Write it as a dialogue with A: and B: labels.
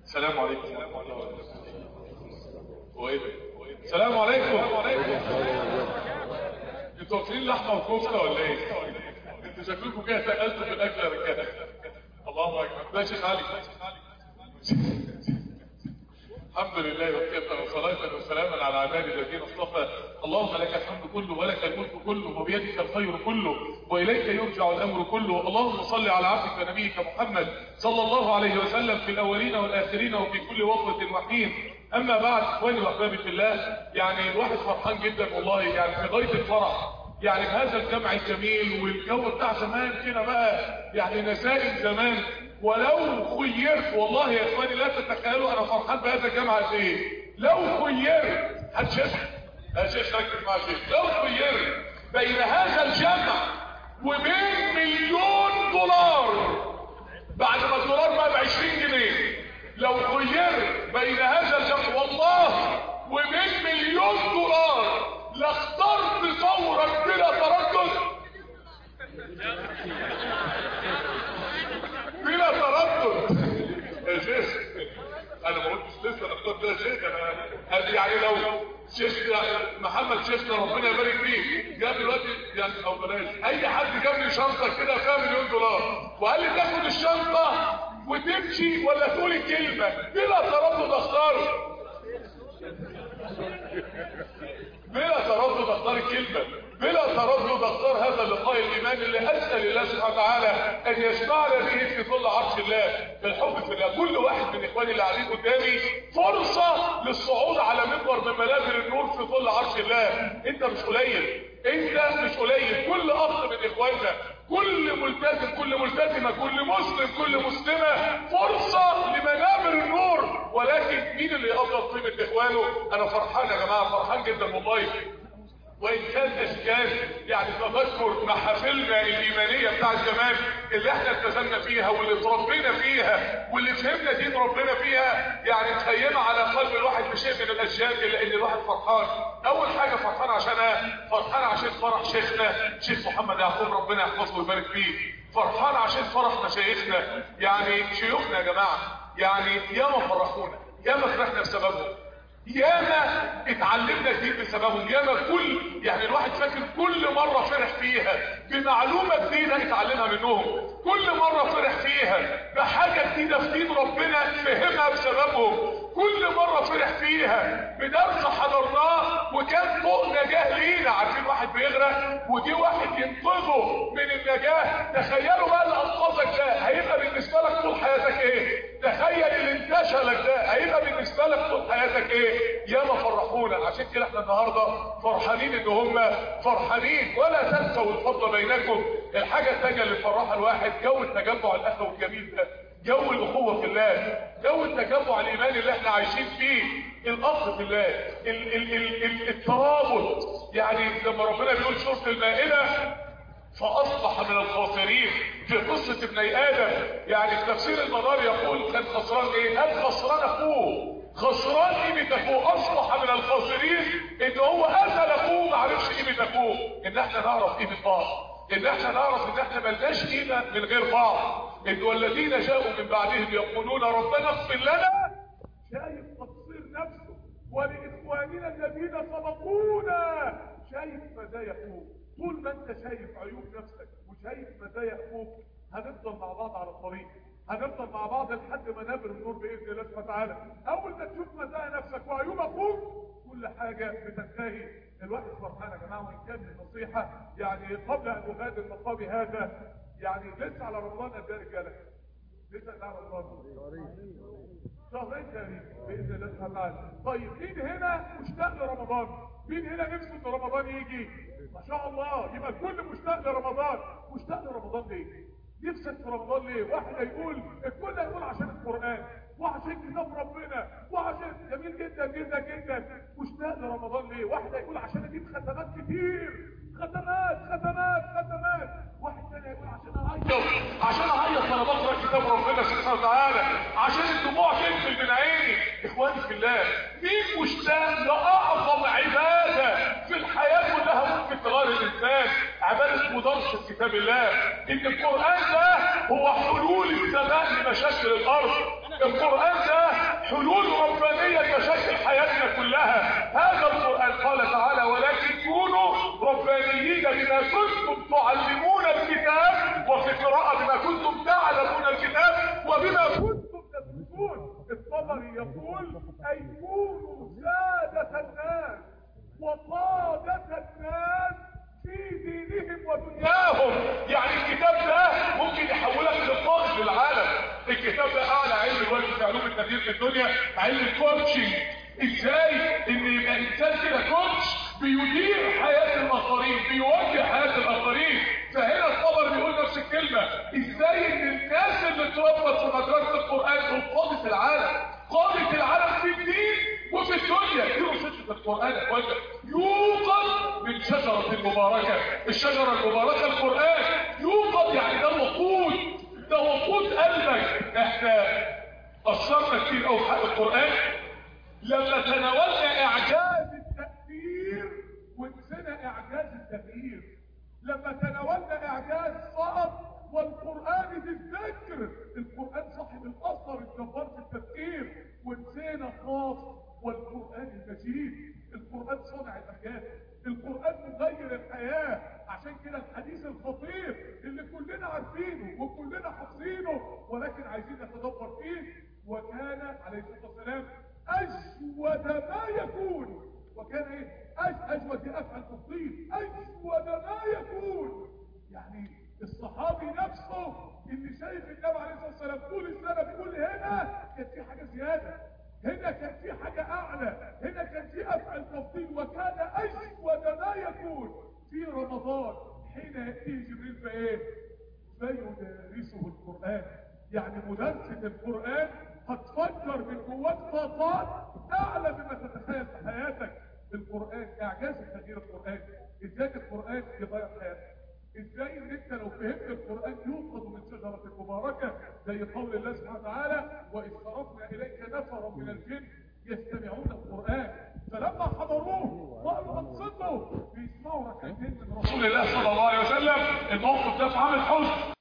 A: السلام عليكم وايه السلام عليكم انتوا واكلين لحمه وكفته ولا ايه انتوا شكلكم كده تقلتوا في الاكل يا رجاله الله اكبر ده شيخ علي الحمد لله وكفى وصلاة وسلاما على عباد الذين اصطفى اللهم لك الحمد كله ولك الملك كله وبيدك الخير كله وإليك يرجع الأمر كله اللهم صل على عبدك ونبيك محمد صلى الله عليه وسلم في الأولين والآخرين وفي كل وقت وحين أما بعد إخواني وأحبابي في الله يعني الواحد فرحان جدا والله يعني في غاية الفرح يعني بهذا الجمع الجميل والجو بتاع زمان كده بقى يعني نسائم زمان ولو خيرت والله يا اخواني لا تتخيلوا انا فرحان بهذا الجامعه قد ايه لو خيرت هتشيخ يا شيخ ركز مع شيخ لو خيرت بين هذا الجمع وبين مليون دولار بعد ما الدولار بقى ب 20 جنيه لو خيرت بين هذا الجمع والله وبين مليون دولار لاخترت ثورة بلا تردد بلا تردد يا شيخ انا ما قلتش لسه انا اخترت ده شيخ انا هذه يعني لو شيخ محمد شيخنا ربنا يبارك فيه جاب دلوقتي يعني او بلاش اي حد جاب لي شنطه كده فيها مليون دولار وقال لي تاخد الشنطه وتمشي ولا تقول الكلمه بلا تردد اختار بلا تردد اختار الكلمة بلا تردد اختار هذا اللقاء الايماني اللي اسأل الله سبحانه وتعالى ان يسمعنا به في ظل عرش الله بالحب في الله كل واحد من اخواني اللي قاعدين قدامي فرصة للصعود على منبر من منابر النور في ظل عرش الله انت مش قليل انت مش قليل كل اخ من اخواننا كل ملتزم كل ملتزمة كل مسلم كل مسلمة فرصة لمنابر النور ولكن مين اللي يقدر قيمة اخوانه انا فرحان يا جماعة فرحان جدا والله وان كان اشكال يعني تذكر محافلنا الايمانيه بتاعت زمان اللي احنا التزمنا فيها واللي اتربينا فيها واللي فهمنا دين ربنا فيها يعني مخيمه على قلب الواحد بشيء من الاشياء الا ان الواحد فرحان اول حاجه فرحان عشانها فرحان عشان فرح شيخنا شيخ محمد يعقوب ربنا يحفظه ويبارك فيه فرحان عشان فرح مشايخنا يعني شيوخنا يا جماعه يعني ياما فرحونا ياما فرحنا بسببهم ياما اتعلمنا جديد بسببهم ياما كل يعني الواحد فاكر كل مرة فرح فيها بمعلومة جديدة اتعلمها منهم كل مرة فرح فيها بحاجة جديدة في دين ربنا فهمها بسببهم كل مرة فرح فيها بدرس حضرناه وكان فوق نجاة لينا عارفين واحد بيغرق وجي واحد ينقذه من النجاة تخيلوا بقى اللي انقذك ده هيبقى بالنسبة لك طول حياتك ايه تخيل اللي انتشلك ده هيبقى بالنسبة لك طول حياتك ايه ياما فرحونا عشان كده احنا النهاردة فرحانين ان هم فرحانين ولا تنسوا الفضل بينكم الحاجة الثانية اللي فرحها الواحد جو التجمع الاخوي الجميل ده جو الاخوة في الله جو التجمع الايماني اللي احنا عايشين فيه الاخ في الله ال ال ال ال الترابط يعني لما ربنا بيقول سورة المائدة فاصبح من الخاسرين في قصة ابني ادم يعني في تفسير المدار يقول كان خسران ايه قال خسران اخوه خسران قيمة اخوه اصبح من الخاسرين ان هو قتل اخوه ما عرفش قيمة اخوه ان احنا نعرف قيمة بعض ان احنا نعرف ان احنا ملناش قيمة من غير بعض ان والذين جاءوا من بعدهم يقولون ربنا اغفر لنا شايف تقصير نفسه ولاخواننا الذين سبقونا شايف مزايا اخوه طول ما انت شايف عيوب نفسك وشايف مزايا اخوك هنفضل مع بعض على الطريق هنفضل مع بعض لحد ما نابر النور باذن الله سبحانه وتعالى اول ما تشوف مزايا نفسك وعيوب اخوك كل حاجه بتنتهي الواحد فرحان يا جماعه وان كان النصيحه يعني قبل ان اغادر مقامي هذا يعني لسه على رمضان قد ايه يا رجاله؟ لسه على رمضان شهرين تاني باذن الله سبحانه وتعالى طيب مين هنا مشتاق لرمضان؟ مين هنا نفسه ان رمضان يجي؟ ما شاء الله يبقى الكل مشتاق لرمضان مشتاق لرمضان ليه؟ نفسك في رمضان ليه؟ واحد هيقول الكل هيقول عشان القرآن وعشان كتاب ربنا وعشان جميل جدا جدا جدا مشتاق لرمضان ليه؟ واحد هيقول عشان اجيب ختمات كتير ختمات ختمات ختمات واحد تاني هيقول عشان اعيط عشان اعيط وانا بقرا كتاب ربنا سبحانه وتعالى عشان الدموع تنزل من عيني اخواني في الله مين مشتاق لاعظم عباده في الحياه كلها ممكن تغير الانسان عباده مدرسه كتاب الله ان القران ده هو حلول السماء لمشاكل الارض القرآن ده حلول ربانية لمشاكل حياتنا كلها هذا القرآن قال تعالى ولكن كونوا ربانيين بما كنتم تعلمون الكتاب وفي قراءة بما كنتم تعلمون الكتاب وبما كنتم تدرسون الطبري يقول أي كونوا سادة الناس وقادة الناس في دينهم ودنياهم يعني الكتاب ده ممكن يحولك لقائد للعالم الكتاب ده اعلى علم دلوقتي في علوم التدريب في الدنيا علم الكوتشنج ازاي ان يبقى انسان كده كوتش بيدير حياه الاخرين بيوجه حياه الاخرين فهنا الخبر بيقول نفس الكلمه ازاي ان الناس اللي اتربت في مدرسه القران دول قاده العالم قاده العالم في الدين وفي الدنيا دي رصيصه القران يا اخوانا يوقد من شجره المباركه الشجره المباركه القران يوقد يعني ده وقود ده وقود قلبك احنا قصرنا كتير قوي في حق القران لما تناولنا اعجاز التاثير ونسينا اعجاز التغيير لما تناولنا اعجاز صعب والقران ذي الذكر القران صاحب الاثر الجبار في التفكير ونسينا خاص والقران المجيد القران صانع الاحداث القران مغير الحياه عشان كده الحديث الخطير اللي كلنا عارفينه وكلنا حافظينه ولكن عايزين نتدبر فيه وكان عليه الصلاه والسلام اجود ما يكون وكان ايه أج- اجود دي افعل تفضيل اجود ما يكون يعني الصحابي نفسه اللي شايف النبي عليه الصلاه والسلام طول السنه بيقول هنا كان في حاجه زياده هنا كان في حاجه اعلى هنا كان في افعل تفضيل وكان اجود ما يكون في رمضان حين ياتيه جبريل فايه فيدارسه القرآن يعني مدرسة القرآن هتفجر من جواك طاقات أعلى مما تتخيل في حياتك القرآن إعجاز تغيير القرآن إزاي القرآن يغير حياتك إزاي إن أنت لو فهمت القرآن يوقظ من شجرة المباركة زي قول الله سبحانه وتعالى وإذ صرفنا إليك نفرا من الجن يستمعون القرآن فلما حضروه قالوا أنصتوا بيسمعوا ركعتين من رسول الله صلى الله عليه وسلم الموقف ده في عام الحزن